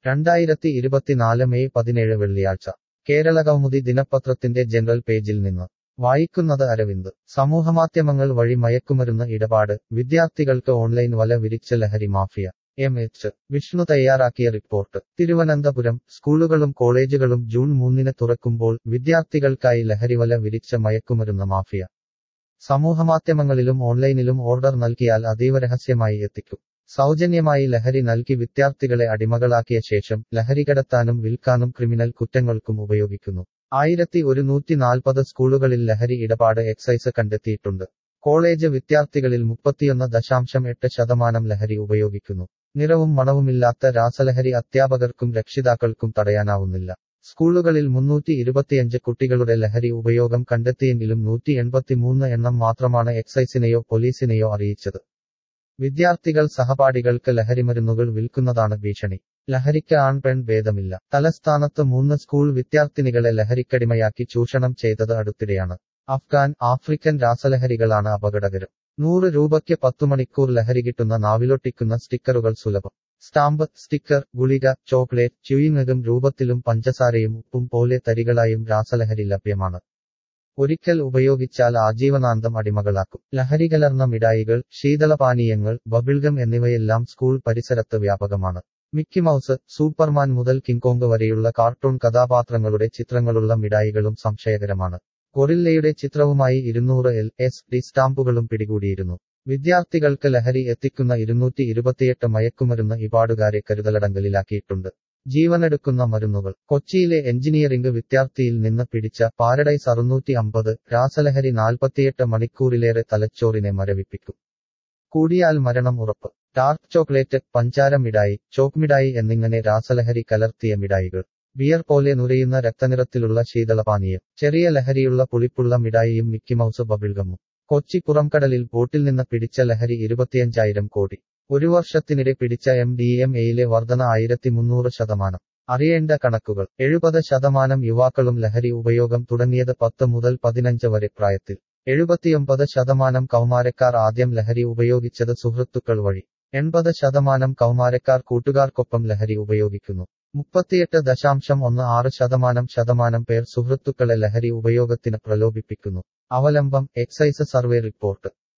രണ്ടായിരത്തി ഇരുപത്തിനാല് മെയ് പതിനേഴ് വെള്ളിയാഴ്ച കേരള കൗമുദി ദിനപത്രത്തിന്റെ ജനറൽ പേജിൽ നിന്ന് വായിക്കുന്നത് അരവിന്ദ് സമൂഹമാധ്യമങ്ങൾ വഴി മയക്കുമരുന്ന് ഇടപാട് വിദ്യാർത്ഥികൾക്ക് ഓൺലൈൻ വല വിരിച്ച ലഹരി മാഫിയ എം എച്ച് വിഷ്ണു തയ്യാറാക്കിയ റിപ്പോർട്ട് തിരുവനന്തപുരം സ്കൂളുകളും കോളേജുകളും ജൂൺ മൂന്നിന് തുറക്കുമ്പോൾ വിദ്യാർത്ഥികൾക്കായി ലഹരിവല വിരിച്ച മയക്കുമരുന്ന് മാഫിയ സമൂഹമാധ്യമങ്ങളിലും ഓൺലൈനിലും ഓർഡർ നൽകിയാൽ അതീവ രഹസ്യമായി എത്തിക്കും സൗജന്യമായി ലഹരി നൽകി വിദ്യാർത്ഥികളെ അടിമകളാക്കിയ ശേഷം ലഹരി കടത്താനും വിൽക്കാനും ക്രിമിനൽ കുറ്റങ്ങൾക്കും ഉപയോഗിക്കുന്നു ആയിരത്തി ഒരുന്നൂറ്റി നാൽപ്പത് സ്കൂളുകളിൽ ലഹരി ഇടപാട് എക്സൈസ് കണ്ടെത്തിയിട്ടുണ്ട് കോളേജ് വിദ്യാർത്ഥികളിൽ മുപ്പത്തിയൊന്ന് ദശാംശം എട്ട് ശതമാനം ലഹരി ഉപയോഗിക്കുന്നു നിറവും മണവുമില്ലാത്ത രാസലഹരി അധ്യാപകർക്കും രക്ഷിതാക്കൾക്കും തടയാനാവുന്നില്ല സ്കൂളുകളിൽ മുന്നൂറ്റി ഇരുപത്തിയഞ്ച് കുട്ടികളുടെ ലഹരി ഉപയോഗം കണ്ടെത്തിയെങ്കിലും നൂറ്റി എൺപത്തിമൂന്ന് എണ്ണം മാത്രമാണ് എക്സൈസിനെയോ പോലീസിനെയോ അറിയിച്ചത് വിദ്യാർത്ഥികൾ സഹപാഠികൾക്ക് ലഹരിമരുന്നുകൾ വിൽക്കുന്നതാണ് ഭീഷണി ലഹരിക്ക് ആൺ പെൺ ഭേദമില്ല തലസ്ഥാനത്ത് മൂന്ന് സ്കൂൾ വിദ്യാർത്ഥിനികളെ ലഹരിക്കടിമയാക്കി ചൂഷണം ചെയ്തത് അടുത്തിടെയാണ് അഫ്ഗാൻ ആഫ്രിക്കൻ രാസലഹരികളാണ് അപകടകരം നൂറ് രൂപയ്ക്ക് പത്തു മണിക്കൂർ ലഹരി കിട്ടുന്ന നാവിലൊട്ടിക്കുന്ന സ്റ്റിക്കറുകൾ സുലഭം സ്റ്റാമ്പ് സ്റ്റിക്കർ ഗുളിക ചോക്ലേറ്റ് ച്യൂയിങ്ങും രൂപത്തിലും പഞ്ചസാരയും ഉപ്പും പോലെ തരികളായും രാസലഹരി ലഭ്യമാണ് ഒരിക്കൽ ഉപയോഗിച്ചാൽ ആജീവനാന്തം അടിമകളാക്കും ലഹരി കലർന്ന മിഠായികൾ ശീതളപാനീയങ്ങൾ ബബിൾഗം എന്നിവയെല്ലാം സ്കൂൾ പരിസരത്ത് വ്യാപകമാണ് മിക്കി മൗസ് സൂപ്പർമാൻ മുതൽ കിങ്കോങ് വരെയുള്ള കാർട്ടൂൺ കഥാപാത്രങ്ങളുടെ ചിത്രങ്ങളുള്ള മിഠായികളും സംശയകരമാണ് ഗൊറില്ലയുടെ ചിത്രവുമായി ഇരുന്നൂറ് എൽ എസ് ഡി സ്റ്റാമ്പുകളും പിടികൂടിയിരുന്നു വിദ്യാർത്ഥികൾക്ക് ലഹരി എത്തിക്കുന്ന ഇരുന്നൂറ്റി ഇരുപത്തിയെട്ട് മയക്കുമരുന്ന് ഇപാടുകാരെ കരുതലടങ്കലിലാക്കിയിട്ടുണ്ട് ജീവനെടുക്കുന്ന മരുന്നുകൾ കൊച്ചിയിലെ എഞ്ചിനീയറിംഗ് വിദ്യാർത്ഥിയിൽ നിന്ന് പിടിച്ച പാരഡൈസ് അറുന്നൂറ്റി അമ്പത് രാസലഹരി നാൽപ്പത്തിയെട്ട് മണിക്കൂറിലേറെ തലച്ചോറിനെ മരവിപ്പിക്കും കൂടിയാൽ മരണം ഉറപ്പ് ഡാർക്ക് ചോക്ലേറ്റ് പഞ്ചാര മിഠായി ചോക്ക് മിഠായി എന്നിങ്ങനെ രാസലഹരി കലർത്തിയ മിഠായികൾ ബിയർ പോലെ നുരയുന്ന രക്തനിറത്തിലുള്ള ശീതളപാനീയം ചെറിയ ലഹരിയുള്ള പുളിപ്പുള്ള മിഠായിയും മിക്കി മൗസ് ബബിൾഗമും കൊച്ചി പുറംകടലിൽ ബോട്ടിൽ നിന്ന് പിടിച്ച ലഹരി ഇരുപത്തിയഞ്ചായിരം കോടി ഒരു വർഷത്തിനിടെ പിടിച്ച എം ഡി എം എയിലെ വർധന ആയിരത്തി മുന്നൂറ് ശതമാനം അറിയേണ്ട കണക്കുകൾ എഴുപത് ശതമാനം യുവാക്കളും ലഹരി ഉപയോഗം തുടങ്ങിയത് പത്ത് മുതൽ പതിനഞ്ച് വരെ പ്രായത്തിൽ എഴുപത്തിയൊമ്പത് ശതമാനം കൗമാരക്കാർ ആദ്യം ലഹരി ഉപയോഗിച്ചത് സുഹൃത്തുക്കൾ വഴി എൺപത് ശതമാനം കൗമാരക്കാർ കൂട്ടുകാർക്കൊപ്പം ലഹരി ഉപയോഗിക്കുന്നു മുപ്പത്തിയെട്ട് ദശാംശം ഒന്ന് ആറ് ശതമാനം ശതമാനം പേർ സുഹൃത്തുക്കളെ ലഹരി ഉപയോഗത്തിന് പ്രലോഭിപ്പിക്കുന്നു അവലംബം എക്സൈസ് സർവേ റിപ്പോർട്ട്